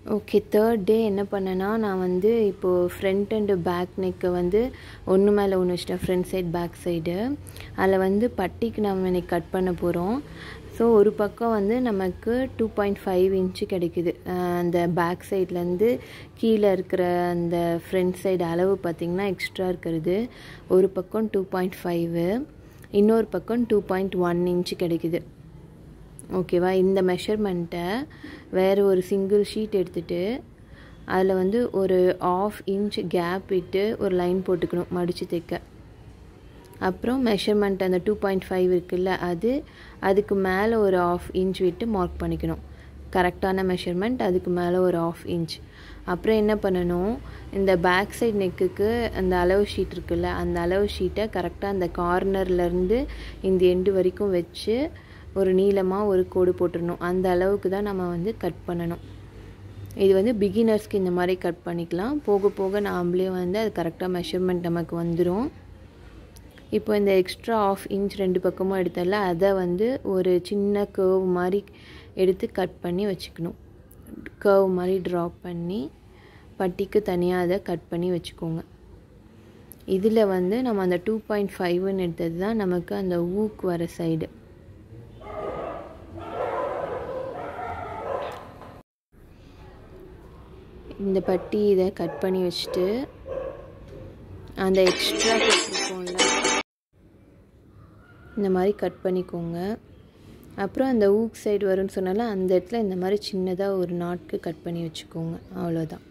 okay third day என்ன பண்ணேன்னா நான் வந்து இப்போது ஃப்ரண்ட் அண்டு பேக் நெக்கை வந்து ஒன்று மேலே ஒன்று வச்சிட்டேன் ஃப்ரண்ட் சைடு பேக் சைடு அதில் வந்து பட்டிக்கு நம்ம இன்னைக்கு கட் பண்ண போகிறோம் ஸோ ஒரு பக்கம் வந்து நமக்கு டூ பாயிண்ட் ஃபைவ் இன்ச்சு கிடைக்குது அஹ் அந்த பேக் சைட்லேருந்து கீழே இருக்கிற அந்த ஃப்ரண்ட் சைடு அளவு பார்த்திங்கன்னா எக்ஸ்ட்ரா இருக்கிறது ஒரு பக்கம் டூ பாயிண்ட் ஃபைவு இன்னொரு பக்கம் டூ பாயிண்ட் ஒன் இன்ச்சு கிடைக்குது ஓகேவா இந்த மெஷர்மெண்ட்டை வேறு ஒரு சிங்கிள் ஷீட் எடுத்துகிட்டு அதில் வந்து ஒரு ஆஃப் இன்ச் கேப் விட்டு ஒரு லைன் போட்டுக்கணும் மடித்து தைக்க அப்புறம் மெஷர்மெண்ட் அந்த டூ பாயிண்ட் ஃபைவ் இருக்குல்ல அது அதுக்கு மேலே ஒரு ஆஃப் இன்ச் விட்டு மார்க் பண்ணிக்கணும் கரெக்டான மெஷர்மெண்ட் அதுக்கு மேலே ஒரு ஆஃப் இன்ச் அப்புறம் என்ன பண்ணணும் இந்த பேக் சைடு நெக்குக்கு அந்த அளவு ஷீட் இருக்குல்ல அந்த அளவு ஷீட்டை கரெக்டாக அந்த கார்னர்லேருந்து இந்த எண்டு வரைக்கும் வச்சு ஒரு நீளமாக ஒரு கோடு போட்டுடணும் அந்த அளவுக்கு தான் நம்ம வந்து கட் பண்ணணும் இது வந்து பிகினர்ஸ்க்கு இந்த மாதிரி கட் பண்ணிக்கலாம் போக போக நாமளே வந்து அது கரெக்டாக மெஷர்மெண்ட் நமக்கு வந்துடும் இப்போ இந்த எக்ஸ்ட்ரா ஆஃப் இன்ச் ரெண்டு பக்கமும் எடுத்தல அதை வந்து ஒரு சின்ன கேர்வ் மாதிரி எடுத்து கட் பண்ணி வச்சுக்கணும் கேர்வ் மாதிரி ட்ரா பண்ணி பட்டிக்கு தனியாக அதை கட் பண்ணி வச்சுக்கோங்க இதில் வந்து நம்ம அந்த டூ பாயிண்ட் ஃபைவ்னு எடுத்தது தான் நமக்கு அந்த ஊக் வர சைடு இந்த பட்டி இதை கட் பண்ணி வச்சுட்டு அந்த எக்ஸ்ட்ரா போட்டிருக்கோம்ல இந்த மாதிரி கட் பண்ணிக்கோங்க அப்புறம் அந்த ஊக் சைடு வரும்னு சொன்னால அந்த இடத்துல இந்த மாதிரி சின்னதாக ஒரு நாட்க்கு கட் பண்ணி வச்சுக்கோங்க அவ்வளோதான்